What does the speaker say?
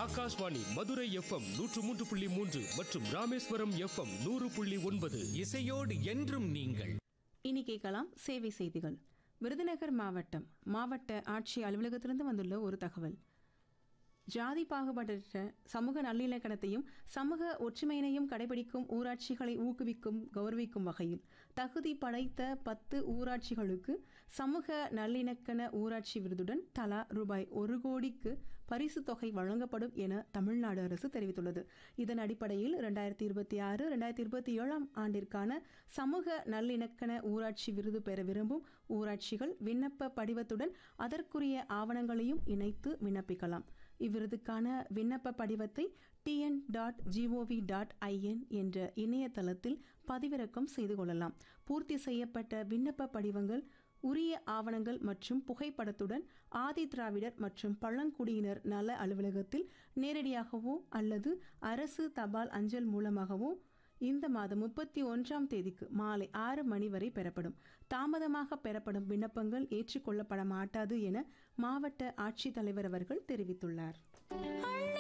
Akashvani Madurai FM நூற்று மூன்று புள்ளி மூன்று மற்றும் ராமேஸ்வரம் எஃப்எம் நூறு புள்ளி ஒன்பது இசையோடு என்றும் நீங்கள் இனி கேட்கலாம் சேவை செய்திகள் விருதுநகர் மாவட்டம் மாவட்ட ஆட்சி அலுவலகத்திலிருந்து வந்துள்ள ஒரு தகவல் ஜாதி பாகுபாடற்ற சமூக நல்லிணக்கணத்தையும் சமூக ஒற்றுமையினையும் கடைபிடிக்கும் ஊராட்சிகளை ஊக்குவிக்கும் கௌரவிக்கும் வகையில் தகுதி படைத்த பத்து ஊராட்சிகளுக்கு சமூக நல்லிணக்கண ஊராட்சி விருதுடன் தலா ரூபாய் ஒரு கோடிக்கு பரிசு தொகை வழங்கப்படும் என தமிழ்நாடு அரசு தெரிவித்துள்ளது இதன் அடிப்படையில் இரண்டாயிரத்தி இருபத்தி ஆறு இரண்டாயிரத்தி இருபத்தி ஏழாம் ஆண்டிற்கான சமூக நல்லிணக்கண ஊராட்சி விருது பெற விரும்பும் ஊராட்சிகள் விண்ணப்ப படிவத்துடன் அதற்குரிய ஆவணங்களையும் இணைத்து விண்ணப்பிக்கலாம் இவ்விருதுக்கான விண்ணப்ப படிவத்தை TN dot GOV dot IN என்ற இணையதளத்தில் பதிவிறக்கம் செய்து கொள்ளலாம் பூர்த்தி செய்யப்பட்ட விண்ணப்ப படிவங்கள் உரிய ஆவணங்கள் மற்றும் புகைப்படத்துடன் ஆதி திராவிடர் மற்றும் பழங்குடியினர் நல அலுவலகத்தில் நேரடியாகவோ அல்லது அரசு தபால் அஞ்சல் மூலமாகவோ இந்த மாதம் முப்பத்தி ஒன்றாம் தேதிக்கு மாலை ஆறு மணி வரை பெறப்படும் தாமதமாக பெறப்படும் விண்ணப்பங்கள் ஏற்றுக்கொள்ளப்பட மாட்டாது என மாவட்ட ஆட்சித்தலைவர் அவர்கள் தெரிவித்துள்ளார்